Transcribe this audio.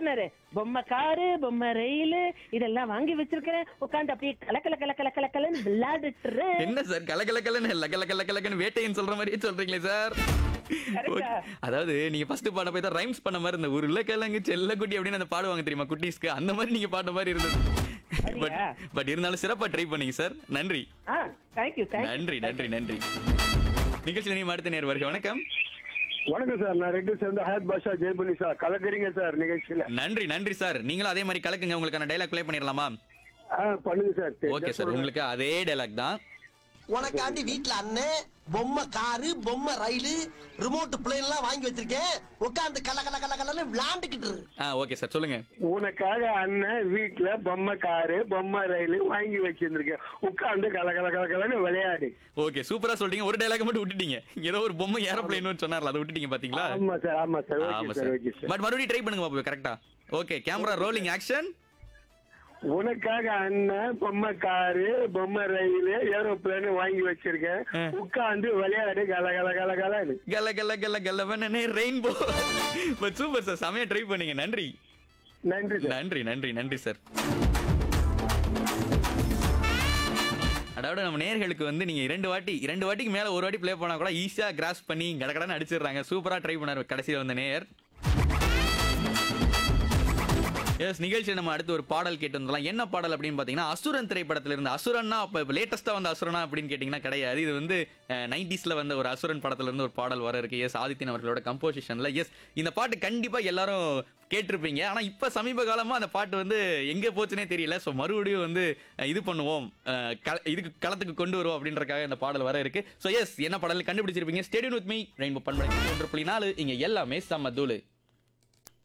சொன்னாரு பொம்மை காரு பொம்மை ரயில் இதெல்லாம் வாங்கி வச்சிருக்கிறேன் உட்காந்து அப்படியே கல கல கல கல கல கலன்னு விளையாடிட்டு என்ன சார் கல கல கலன்னு லக லக லக லகன்னு வேட்டையன் சொல்ற மாதிரியே சொல்றீங்களே சார் Correct-ஆ? அதாவது நீங்க ஃபர்ஸ்ட் பாட போய் தான் ரைம்ஸ் பண்ண மாதிரி இருந்த ஒரு உருளைக்கிழங்கு செல்லக்குட்டி அப்படின்னு அந்த பாடுவாங்க தெரியுமா குட்டீஸ்க்கு அந்த மாதிரி நீங்க பாட்ட மாதிரி இருந்தது பட் அப்படியா? பட் இருந்தாலும் சிறப்பா ட்ரை பண்ணீங்க சார் நன்றி ஆ தேங்க்யூ தேங்க்யூ நன்றி நன்றி நன்றி நிகழ்ச்சியில் நீ அடுத்த நேர் வருக வணக்கம் வணக்கம் சார் நான் ரெண்டு சேர்ந்து ஹயத் பாஷா ஜெயபுனி சார் கலக்குறீங்க சார் நிகழ்ச்சியில நன்றி நன்றி சார் நீங்களும் அதே மாதிரி கலக்குங்க உங்களுக்கான டைலாக் ப்ளே பண்ணிடலாமா ஆ பண்ணுங்க சார் ஓகே சார் உங்களுக்கு அதே டைலாக் தான் உனக்காண்டி வீட்ல அண்ணன் பொம்மை காரு பொம்மை ரயிலு ரிமோட் பிளேன் எல்லாம் வாங்கி வச்சிருக்கேன் உட்காந்து கல கல கல கலன்னு விளையாண்டுக்கிட்டு இரு. ஆ ஓகே சார் சொல்லுங்க உனக்காக அண்ணன் வீட்டுல பொம்மை காரு பொம்மை ரயில் வாங்கி வச்சிருந்திருக்கேன் உட்கார்ந்து கல கல கல கலன்னு விளையாடு ஓகே சூப்பரா சொல்றீங்க ஒரு டைலாக் மட்டும் விட்டுட்டீங்க ஏதோ ஒரு பொம்மை ஏரோப்ளேன் சொன்னார்ல அதை விட்டுட்டீங்க பாத்தீங்களா ஆமா சார் ஆமா சார் ஆமா okay sir sir okay sir but மறுபடியும் ட்ரை பண்ணுங்க பாப்போம் கரெக்டா ஓகே கேமரா ரோலிங் ஆக்ஷன் உனக்காக அண்ணன் பொம்மை காரு பொம்மை ரயில் ஏரோப்ளேன் வாங்கி வச்சிருக்கேன் ஆ. உட்கார்ந்து விளையாடு கல கல கல கலன்னு கல்ல கல்ல கல்ல கல்லவனே ரெயின்போ பட் சூப்பர் சார் செமையா ட்ரை பண்ணீங்க நன்றி நன்றி சார் நன்றி நன்றி நன்றி சார் அதாவது நம்ம நேர்களுக்கு வந்து நீங்க இரண்டு வாட்டி இரண்டு வாட்டிக்கு மேல ஒரு வாட்டி ப்ளே பண்ணா கூட ஈஸியா கிராஸ் பண்ணி கடகடன்னு அடிச்சிடுறாங்க சூப்பரா ட்ரை பண்ணாரு கடைசியில் வந்த நேயர் எஸ் நிகழ்ச்சியில் நம்ம அடுத்து ஒரு பாடல் கேட்டு வந்துடலாம் என்ன பாடல் அப்படின்னு பார்த்தீங்கன்னா அசுரன் திரைப்படத்துல இருந்து அசுரன்னா அப்போ இப்போ லேட்டஸ்ட்டாக வந்த அசுரனா அப்படின்னு கேட்டிங்கன்னா கிடையாது இது வந்து நைன்டிஸில் வந்த ஒரு அசுரன் படத்துல இருந்து ஒரு பாடல் வர இருக்கு எஸ் ஆதித்யன் அவர்களோட கம்போசிஷனில் எஸ் இந்த பாட்டு கண்டிப்பாக எல்லாரும் கேட்டிருப்பீங்க ஆனால் இப்போ சமீப காலமாக அந்த பாட்டு வந்து எங்கே போச்சுனே தெரியல ஸோ மறுபடியும் வந்து அஹ், இது பண்ணுவோம் அஹ், கள- இதுக்கு களத்துக்கு கொண்டு வருவோம் அப்படின்றக்காக இந்த பாடல் வர இருக்கு ஸோ எஸ் என்ன பாடல் கண்டுபிடிச்சிருப்பீங்க ஸ்டேடியம் வித் மீ ரெயின்போ பண்பலை ஒன்று புள்ளி நாலு இங்கே எல்லாமே செம்ம தூளு